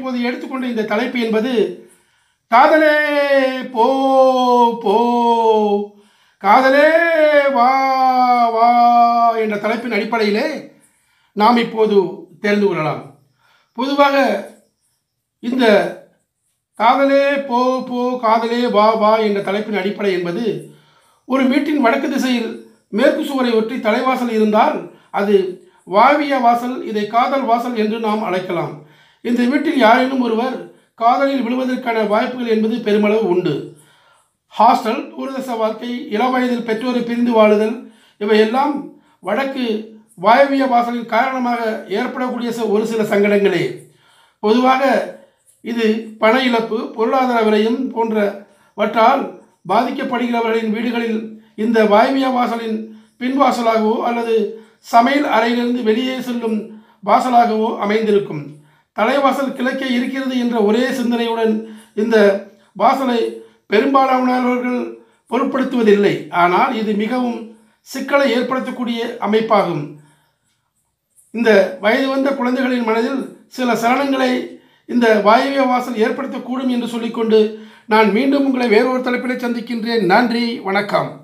இப்போது எடுத்துக்கொண்ட இந்த தலைப்பு என்பது காதலே போ போ காதலே வா வா என்ற தலைப்பின் அடிப்படையிலே நாம் இப்போது தெரிந்து கொள்ளலாம் பொதுவாக இந்த காதலே போ போ காதலே வா வா என்ற தலைப்பின் அடிப்படை என்பது ஒரு வீட்டின் வடக்கு திசையில் மேற்கு சுவரை ஒற்றி தலைவாசல் இருந்தால் அது வாவிய வாசல் இதை காதல் வாசல் என்று நாம் அழைக்கலாம் இந்த வீட்டில் யாரேனும் ஒருவர் காதலில் விழுவதற்கான வாய்ப்புகள் என்பது பெருமளவு உண்டு ஹாஸ்டல் தூரதேச வாழ்க்கை இளவயதில் பெற்றோரை பிரிந்து வாழுதல் இவையெல்லாம் வடக்கு வாயவிய வாசலின் காரணமாக ஏற்படக்கூடிய ச- ஒரு சில சங்கடங்களே பொதுவாக இது பண இழப்பு பொருளாதார விரயம் போன்றவற்றால் பாதிக்கப்படுகிறவர்களின் வீடுகளில் இந்த வாயவிய வாசலின் பின்வாசலாகவோ அல்லது சமையல் அறையிலிருந்து வெளியே செல்லும் வாசலாகவோ அமைந்திருக்கும் தலைவாசல் கிழக்கே இருக்கிறது என்ற ஒரே சிந்தனையுடன் இந்த வாசலை பெரும்பாலானவர்கள் பொருட்படுத்துவதில்லை ஆனால் இது மிகவும் சிக்கலை ஏற்படுத்தக்கூடிய அமைப்பாகும் இந்த வயது வந்த குழந்தைகளின் மனதில் சில சலனங்களை இந்த வாயவிய வாசல் ஏற்படுத்தக்கூடும் என்று சொல்லிக்கொண்டு நான் மீண்டும் உங்களை வேறொரு தலைப்பிலே சந்திக்கின்றேன் நன்றி வணக்கம்